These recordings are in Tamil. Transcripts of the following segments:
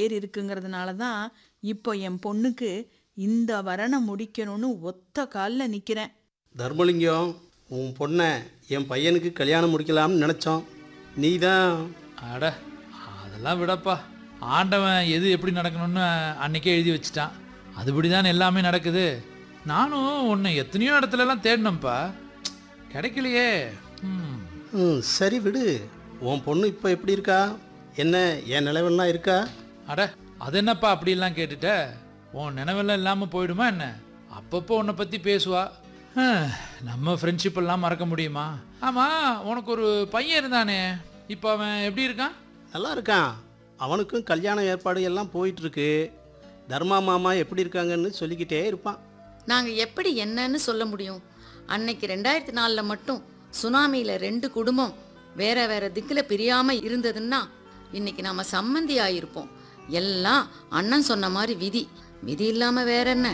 பேர் இருக்குங்கிறதுனால தான் இப்போ என் பொண்ணுக்கு இந்த வரனை முடிக்கணும்னு ஒத்த காலில் நிற்கிறேன் தர்மலிங்கம் உன் பொண்ணை என் பையனுக்கு கல்யாணம் முடிக்கலாம்னு நினச்சோம் நீ தான் அட அதெல்லாம் விடப்பா ஆண்டவன் எது எப்படி நடக்கணும்னு அன்னைக்கே எழுதி வச்சுட்டான் அதுபடி தான் எல்லாமே நடக்குது நானும் உன்னை எத்தனையோ இடத்துலலாம் தேடினேன்ப்பா கிடைக்கலையே ம் ம் சரி விடு உன் பொண்ணு இப்போ எப்படி இருக்கா என்ன என் நிலவெல்லாம் இருக்கா அட அது என்னப்பா அப்படிலாம் கேட்டுட்ட உன் நினைவெல்லாம் இல்லாமல் போயிடுமா என்ன அப்பப்போ உன்னை பற்றி பேசுவா ஹம், நம்ம ஃப்ரெண்ட்ஷிப் எல்லாம் மறக்க முடியுமா ஆமாம் உனக்கு ஒரு பையன் இருந்தானே இப்போ அவன் எப்படி இருக்கான் நல்லா இருக்கான் அவனுக்கும் கல்யாண ஏற்பாடு எல்லாம் போயிட்டுருக்கு தர்மா மாமா எப்படி இருக்காங்கன்னு சொல்லிக்கிட்டே இருப்பான் நாங்கள் எப்படி என்னன்னு சொல்ல முடியும் அன்னைக்கு ரெண்டாயிரத்தி நாலில் மட்டும் சுனாமியில் ரெண்டு குடும்பம் வேற வேற திக்கில் பிரியாம இருந்ததுன்னா இன்னைக்கு நாம சம்மந்தி ஆயிருப்போம் எல்லாம் அண்ணன் சொன்ன மாதிரி விதி விதி இல்லாம வேற என்ன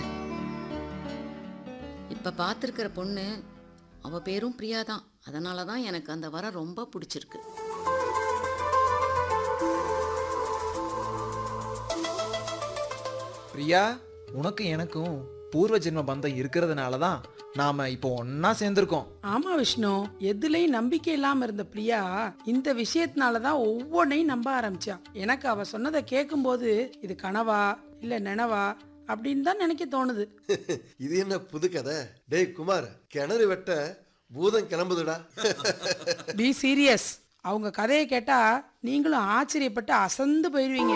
இப்ப பார்த்துருக்கிற பொண்ணு அவ பேரும் பிரியா தான் அதனால தான் எனக்கு அந்த வரம் ரொம்ப பிடிச்சிருக்கு பிரியா உனக்கு எனக்கும் பூர்வ ஜென்ம பந்தம் இருக்கிறதுனால தான் நாம இப்போ ஒண்ணா சேர்ந்திருக்கோம் ஆமா விஷ்ணு எதுலயும் நம்பிக்கை இல்லாம இருந்த பிரியா இந்த விஷயத்தினால தான் ஒவ்வொன்றையும் நம்ப ஆரம்பிச்சா எனக்கு அவ சொன்னதை கேட்கும்போது இது கனவா இல்ல நினவா அப்படின்னு தான் நினைக்க தோணுது இது என்ன புது கதை டேய் குமார் கிணறு வெட்ட பூதம் கிளம்புதுடா பி சீரியஸ் அவங்க கதையை கேட்டா நீங்களும் ஆச்சரியப்பட்டு அசந்து போயிருவீங்க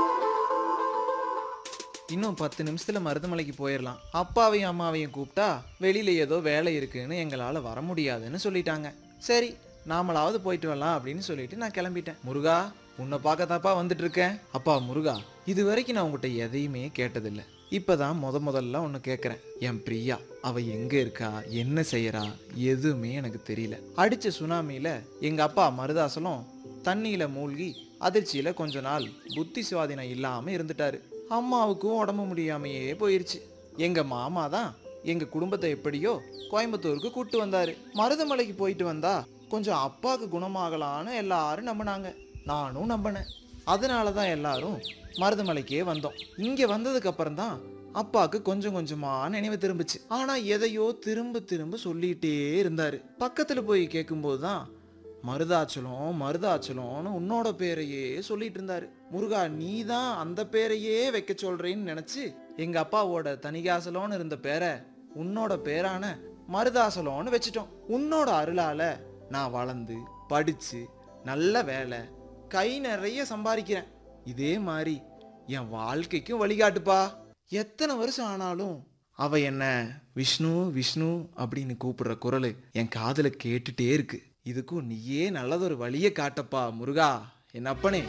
இன்னும் பத்து நிமிஷத்துல மருதமலைக்கு போயிடலாம் அப்பாவையும் அம்மாவையும் கூப்பிட்டா வெளியில ஏதோ வேலை இருக்குன்னு எங்களால வர முடியாதுன்னு சொல்லிட்டாங்க சரி நாமளாவது போயிட்டு வரலாம் அப்படின்னு சொல்லிட்டு நான் கிளம்பிட்டேன் முருகா உன்னை பார்க்கத்தாப்பா வந்துட்டு இருக்கேன் அப்பா முருகா இது வரைக்கும் நான் உங்ககிட்ட எதையுமே கேட்டதில்லை இப்பதான் முத முதல்ல ஒன்று கேட்குறேன் என் பிரியா அவ எங்க இருக்கா என்ன செய்யறா எதுவுமே எனக்கு தெரியல அடிச்ச சுனாமியில எங்க அப்பா மருதாசலம் தண்ணியில மூழ்கி அதிர்ச்சியில கொஞ்ச நாள் புத்தி சுவாதீனம் இல்லாம இருந்துட்டாரு அம்மாவுக்கும் உடம்பு முடியாமையே போயிருச்சு எங்க மாமா தான் எங்க குடும்பத்தை எப்படியோ கோயம்புத்தூருக்கு கூட்டு வந்தாரு மருதமலைக்கு போயிட்டு வந்தா கொஞ்சம் அப்பாவுக்கு குணமாகலான்னு எல்லாரும் நம்பினாங்க நானும் நம்பினேன் அதனால தான் எல்லாரும் மருதமலைக்கே வந்தோம் இங்க வந்ததுக்கு அப்புறம் தான் அப்பாவுக்கு கொஞ்சம் கொஞ்சமா நினைவு திரும்புச்சு ஆனா எதையோ திரும்ப திரும்ப சொல்லிட்டே இருந்தாரு பக்கத்துல போய் கேட்கும்போது தான் மருதாச்சலம் மருதாச்சலம்னு உன்னோட பேரையே சொல்லிட்டு இருந்தாரு முருகா நீ தான் அந்த பேரையே வைக்க சொல்றேன்னு நினைச்சு எங்க அப்பாவோட தனிகாசலம்னு இருந்த பேரை உன்னோட பேரான மருதாசலம்னு வச்சிட்டோம் உன்னோட அருளால நான் வளர்ந்து படிச்சு நல்ல வேலை கை நிறைய சம்பாதிக்கிறேன் இதே மாதிரி என் வாழ்க்கைக்கும் வழிகாட்டுப்பா எத்தனை வருஷம் ஆனாலும் அவ என்ன விஷ்ணு விஷ்ணு அப்படின்னு கூப்பிடுற குரல் என் காதுல கேட்டுட்டே இருக்கு இதுக்கும் நீயே நல்லதொரு வழியை காட்டப்பா முருகா என் அப்பனே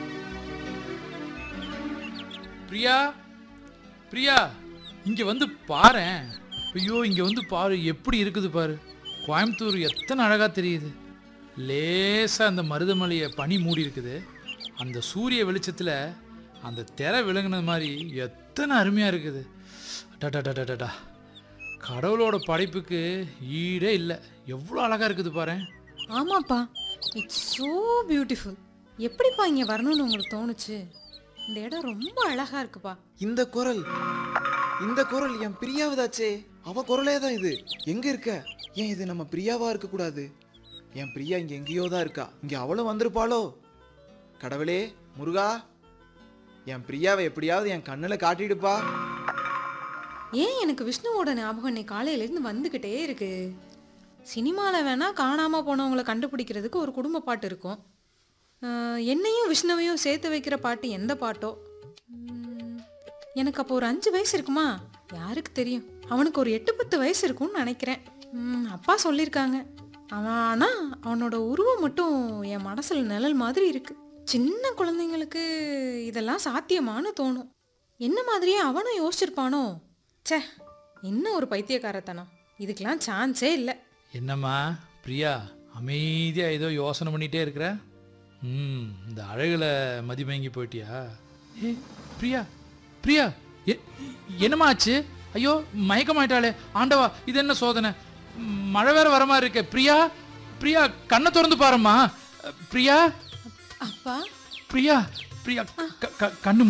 பிரியா பிரியா இங்க வந்து பாரேன் ஐயோ இங்க வந்து பாரு எப்படி இருக்குது பாரு கோயம்புத்தூர் எத்தனை அழகா தெரியுது லேசா அந்த மருதமலையை பனி மூடி இருக்குது அந்த சூரிய வெளிச்சத்துல அந்த திரை விளங்குனது மாதிரி எத்தனை அருமையா இருக்குது டடடடடடா கடவுளோட படைப்புக்கு ஈடே இல்லை எவ்வளோ அழகா இருக்குது பாரு ஆமாப்பா இட்ஸ் ஸோ பியூட்டிஃபுல் எப்படிப்பா இங்கே வரணும்னு உங்களுக்கு தோணுச்சு இந்த இடம் ரொம்ப அழகா இருக்குப்பா இந்த குரல் இந்த குரல் என் பிரியாவுதாச்சே அவ குரலே தான் இது எங்க இருக்க ஏன் இது நம்ம பிரியாவா இருக்க கூடாது என் பிரியா இங்க எங்கேயோ தான் இருக்கா இங்க அவளும் வந்திருப்பாளோ கடவுளே முருகா என் பிரியாவை எப்படியாவது என் கண்ணுல காட்டிடுப்பா ஏன் எனக்கு விஷ்ணுவோட ஞாபகம் இன்னைக்கு காலையிலேருந்து வந்துக்கிட்டே இருக்கு சினிமாவில் வேணால் காணாமல் போனவங்களை கண்டுபிடிக்கிறதுக்கு ஒரு குடும்ப பாட்டு இருக்கும் ஆஹ், என்னையும் விஷ்ணுவையும் சேர்த்து வைக்கிற பாட்டு எந்த பாட்டோ உம், எனக்கு அப்போ ஒரு அஞ்சு வயசு இருக்குமா யாருக்கு தெரியும் அவனுக்கு ஒரு எட்டு பத்து வயசு இருக்கும்னு நினைக்கிறேன் உம், அப்பா சொல்லியிருக்காங்க அவன் ஆனால் அவனோட உருவம் மட்டும் என் மனசில் நிழல் மாதிரி இருக்கு சின்ன குழந்தைங்களுக்கு இதெல்லாம் சாத்தியமான்னு தோணும் என்ன மாதிரியே அவனும் யோசிச்சிருப்பானோ ச்சே இன்னும் ஒரு பைத்தியக்காரத்தனம் இதுக்கெல்லாம் சான்ஸே இல்லை என்னம்மா பிரியா அமைதியா ஏதோ யோசனை பண்ணிட்டே இருக்கிற ம் இந்த அழகுல மதிமயங்கி போயிட்டியா ஏ பிரியா பிரியா எ- என்னம்மா ஆச்சு ஐயோ மயக்கமாயிட்டாளே ஆண்டவா இது என்ன சோதனை ம், மழை வேற வர மாதிரி இருக்கே பிரியா பிரியா கண்ணை திறந்து பாரும்மா பிரியா அப்பா பிரியா பிரியா க- க- கண்ணு